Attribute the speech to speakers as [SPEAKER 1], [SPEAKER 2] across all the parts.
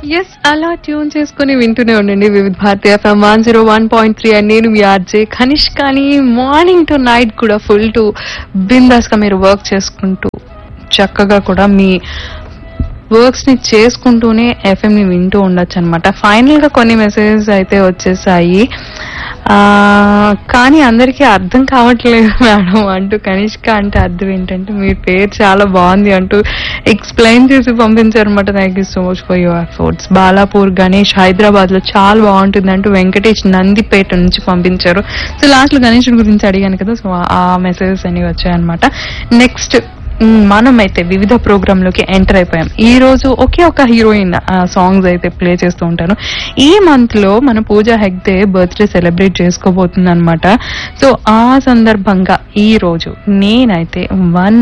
[SPEAKER 1] yes అలా tune చేసుకుని వింటూనే ఉండండి Vividh Bharati FM one zero one point three and నేను మీ ఆర్జే కనిష్ కానీ మార్నింగ్ టు నైట్ కూడా ఫుల్ టు బిందాస్ గా మీరు వర్క్ చేసుకుంటూ చక్కగా కూడా మీ వర్క్స్ ని చేసుకుంటూనే ఎఫ్ఎం ని వింటూ ఉండొచ్చు అనమాట ఫైనల్ గా కొన్ని మెసేజెస్ అయితే వచ్చేసాయి ఆ, కానీ అందరికీ అర్థం కావట్లేదు మేడం అంటూ కనిష్క అంటే అర్థం ఏంటంటే మీ పేరు చాలా బాగుంది అంటూ ఎక్స్ప్లెయిన్ చేసి పంపించారు అనమాట thank you so much for your efforts Balapur Ganesh Hyderabad లో చాలా బాగుంటుంది అంటూ వెంకటేష్ నందిపేట నుంచి పంపించారు సో లాస్ట్ లో గణేష్ గురించి అడిగాను కదా సో ఆ మెసేజెస్ అనేవి వచ్చాయన్నమాట నెక్స్ట్ మనమైతే వివిధ ప్రోగ్రామ్ లోకి ఎంటర్ అయిపోయాం ఈ రోజు ఒకే ఒక హీరోయిన్ సాంగ్స్ అయితే ప్లే చేస్తూ ఉంటాను ఈ మంత్ లో మన పూజ హెగ్దే బర్త్డే సెలబ్రేట్ చేసుకోబోతుంది అనమాట సో ఆ సందర్భంగా ఈ రోజు నేనైతే వన్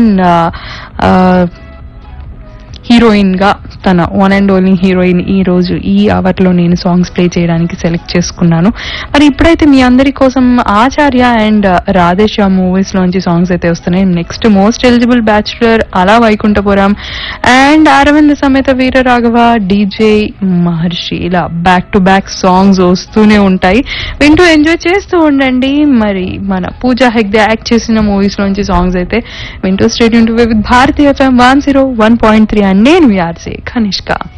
[SPEAKER 1] హీరోయిన్ గా తన వన్ అండ్ ఓన్లీ హీరోయిన్ ఈ రోజు ఈ అవర్ లో నేను సాంగ్స్ ప్లే చేయడానికి సెలెక్ట్ చేసుకున్నాను మరి ఇప్పుడైతే మీ అందరి కోసం ఆచార్య అండ్ రాధేశ్యామ్ మూవీస్ లోంచి సాంగ్స్ అయితే వస్తున్నాయి నెక్స్ట్ మోస్ట్ ఎలిజిబుల్ బ్యాచులర్ అలా వైకుంఠపురం అండ్ అరవింద్ సమేత వీర రాఘవ డీజే మహర్షి ఇలా బ్యాక్ టు బ్యాక్ సాంగ్స్ వస్తూనే ఉంటాయి వింటూ ఎంజాయ్ చేస్తూ ఉండండి మరి మన పూజా హెగ్దే యాక్ట్ చేసిన మూవీస్ లోంచి సాంగ్స్ అయితే వింటూ stay tuned to with Bharatiya FM one zero one point three and నేను విఆర్సే కనిష్క